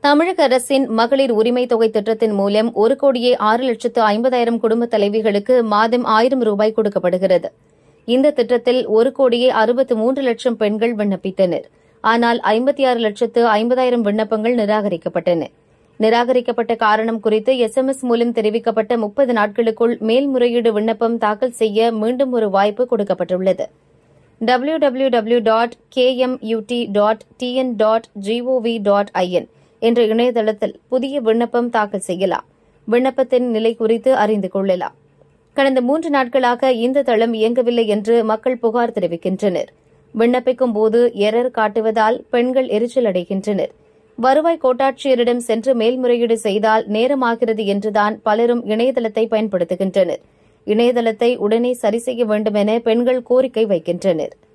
தமிழக அரசின் மகளிர் உரிமை தொகை திட்டத்தின் மூலம் ஒரு கோடியே ஆறு லட்சத்து ஐம்பதாயிரம் குடும்ப தலைவிகளுக்கு மாதம் ஆயிரம் ரூபாய் கொடுக்கப்படுகிறது இந்த திட்டத்தில் ஒரு கோடியே அறுபத்து மூன்று லட்சம் பெண்கள் விண்ணப்பித்தனர் ஆனால் ஐம்பத்தி ஆறு லட்சத்து ஐம்பதாயிரம் விண்ணப்பங்கள் நிராகரிக்கப்பட்டன நிராகரிக்கப்பட்ட காரணம் குறித்து எஸ்எம்எஸ் மூலம் தெரிவிக்கப்பட்ட முப்பது நாட்களுக்குள் மேல்முறையீடு விண்ணப்பம் தாக்கல் செய்ய மீண்டும் ஒரு வாய்ப்பு கொடுக்கப்பட்டுள்ளது W W W dot KMUT dot TN dot GOV dot IN என்ற இணையதளத்தில் புதிய விண்ணப்பம் தாக்கல் செய்யலாம் விண்ணப்பத்தின் நிலை குறித்து அறிந்து கொள்ளலாம் கடந்த மூன்று நாட்களாக இந்த தளம் இயங்கவில்லை என்று மக்கள் புகார் தெரிவிக்கின்றனர் விண்ணப்பிக்கும் போது எரர் காட்டுவதால் பெண்கள் எரிச்சல் அடைகின்றனர் வருவாய் கோட்டாட்சியரிடம் சென்று மேல்முறையீடு செய்தால் நேரமாகிறது என்றுதான் பலரும் இணையதளத்தை பயன்படுத்துகின்றனர் இணையதளத்தை உடனே சரி செய்ய வேண்டும் என பெண்கள் கோரிக்கை வைக்கின்றனர்